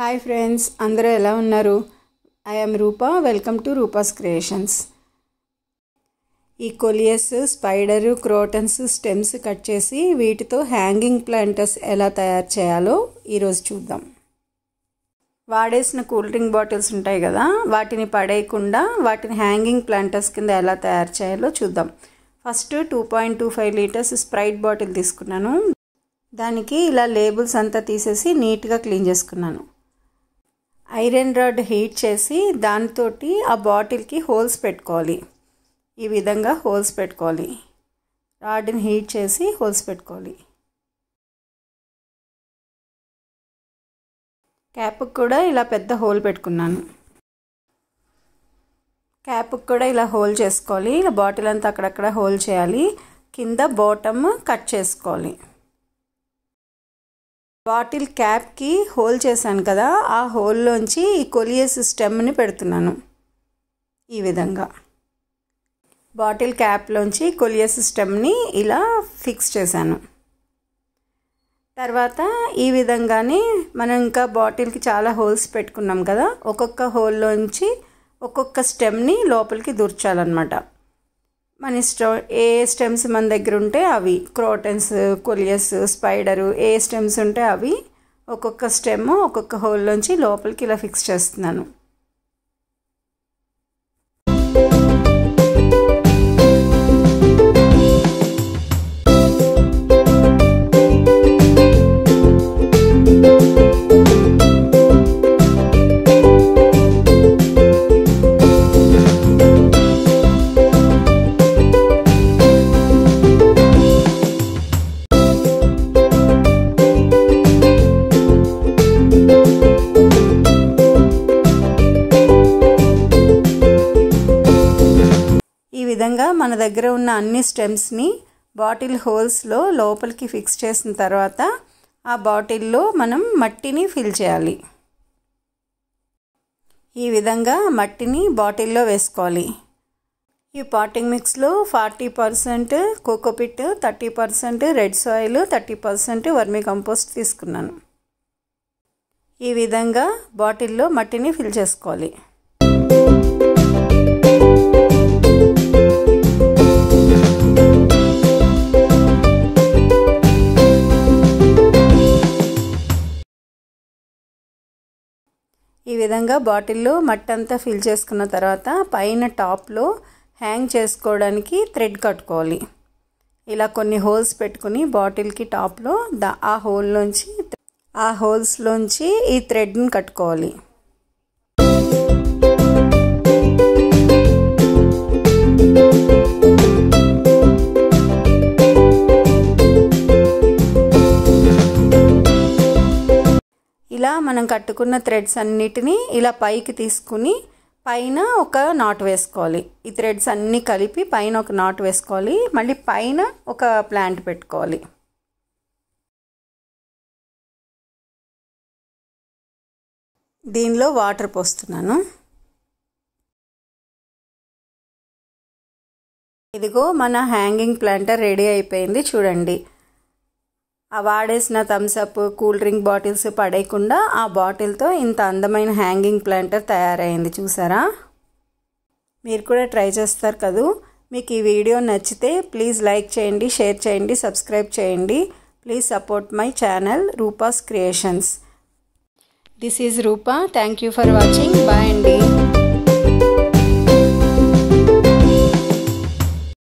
hi friends అందరూ ఎలా ఉన్నారు I am Rupa welcome to Rupa's creations ఈ coleus spider crotons stems cut చేసి వీటితో హ్యాంగింగ్ ప్లాంటర్స్ ఎలా తయారు చేయాలో ఈరోజు చూద్దాం వాడేసిన కూల్ డ్రింక్ బాటిల్స్ ఉంటాయి కదా వాటిని పడేయకుండా వాటిని హ్యాంగింగ్ ప్లాంటర్స్ కింద ఎలా తయారు చేయాలో చూద్దాం first two point two five litres Sprite bottle తీసుకున్నాను దానికి ఇలా లేబుల్స్ అంతా తీసేసి నీట్గా క్లీన్ చేసుకున్నాను ఐరన్ రాడ్ హీట్ చేసి దానితోటి ఆ బాటిల్కి హోల్స్ పెట్టుకోవాలి ఈ విధంగా హోల్స్ పెట్టుకోవాలి రాడ్ని హీట్ చేసి హోల్స్ పెట్టుకోవాలి క్యాప్కి కూడా ఇలా పెద్ద హోల్ పెట్టుకున్నాను క్యాప్కి కూడా ఇలా హోల్ చేసుకోవాలి ఇలా బాటిల్ అంతా అక్కడక్కడ హోల్ చేయాలి కింద బాటమ్ కట్ చేసుకోవాలి బాటిల్ క్యాప్కి హోల్ చేశాను కదా ఆ హోల్లోంచి ఈ కొలియస్ స్టెమ్ని పెడుతున్నాను ఈ విధంగా బాటిల్ క్యాప్లోంచి కొలియస్ స్టెమ్ని ఇలా ఫిక్స్ చేశాను తర్వాత ఈ విధంగానే మనం ఇంకా బాటిల్కి చాలా హోల్స్ పెట్టుకున్నాం కదా ఒక్కొక్క హోల్లోంచి ఒక్కొక్క స్టెమ్ని లోపలికి దూర్చాలన్నమాట మన ఇష్టం ఏ స్టెమ్స్ మన దగ్గర ఉంటే అవి క్రోటన్స్ కొలియస్ స్పైడరు ఏ స్టెమ్స్ ఉంటే అవి ఒక్కొక్క స్టెమ్ ఒక్కొక్క హోల్లోంచి లోపలికి ఇలా ఫిక్స్ చేస్తున్నాను ఈ విధంగా మన దగ్గర ఉన్న అన్ని స్టెమ్స్ని బాటిల్ హోల్స్లో లోపలికి ఫిక్స్ చేసిన తర్వాత ఆ బాటిల్లో మనం మట్టిని ఫిల్ చేయాలి ఈ విధంగా మట్టిని బాటిల్లో వేసుకోవాలి ఈ పాటింగ్ మిక్స్లో forty percent cocopeat thirty percent red soil thirty percent vermicompost తీసుకున్నాను ఈ విధంగా బాటిల్లో మట్టిని ఫిల్ చేసుకోవాలి ఈ విధంగా బాటిల్లో మట్టి అంతా ఫిల్ చేసుకున్న తర్వాత పైన టాప్లో హ్యాంగ్ చేసుకోవడానికి థ్రెడ్ కట్టుకోవాలి ఇలా కొన్ని హోల్స్ పెట్టుకుని బాటిల్కి టాప్లో దా ఆ హోల్లోంచి ఆ హోల్స్లోంచి ఈ థ్రెడ్ని కట్టుకోవాలి ఇలా మనం కట్టుకున్న థ్రెడ్స్ అన్నిటినీ ఇలా పైకి తీసుకుని పైన ఒక నాట్ వేసుకోవాలి ఈ థ్రెడ్స్ అన్నీ కలిపి పైన ఒక నాట్ వేసుకోవాలి మళ్ళీ పైన ఒక ప్లాంట్ పెట్టుకోవాలి దీనిలో వాటర్ పోస్తున్నాను ఇదిగో మన హ్యాంగింగ్ ప్లాంటర్ రెడీ అయిపోయింది చూడండి ఆ వాడేసిన థమ్స్అప్ కూల్ డ్రింక్ బాటిల్స్ పడేయకుండా ఆ బాటిల్తో ఇంత అందమైన హ్యాంగింగ్ ప్లాంటర్ తయారైంది చూసారా మీరు కూడా ట్రై చేస్తారు కదూ మీకు ఈ వీడియో నచ్చితే ప్లీజ్ లైక్ చేయండి షేర్ చేయండి సబ్స్క్రైబ్ చేయండి please support my channel Rupa's creations this is Rupa thank you for watching bye అండి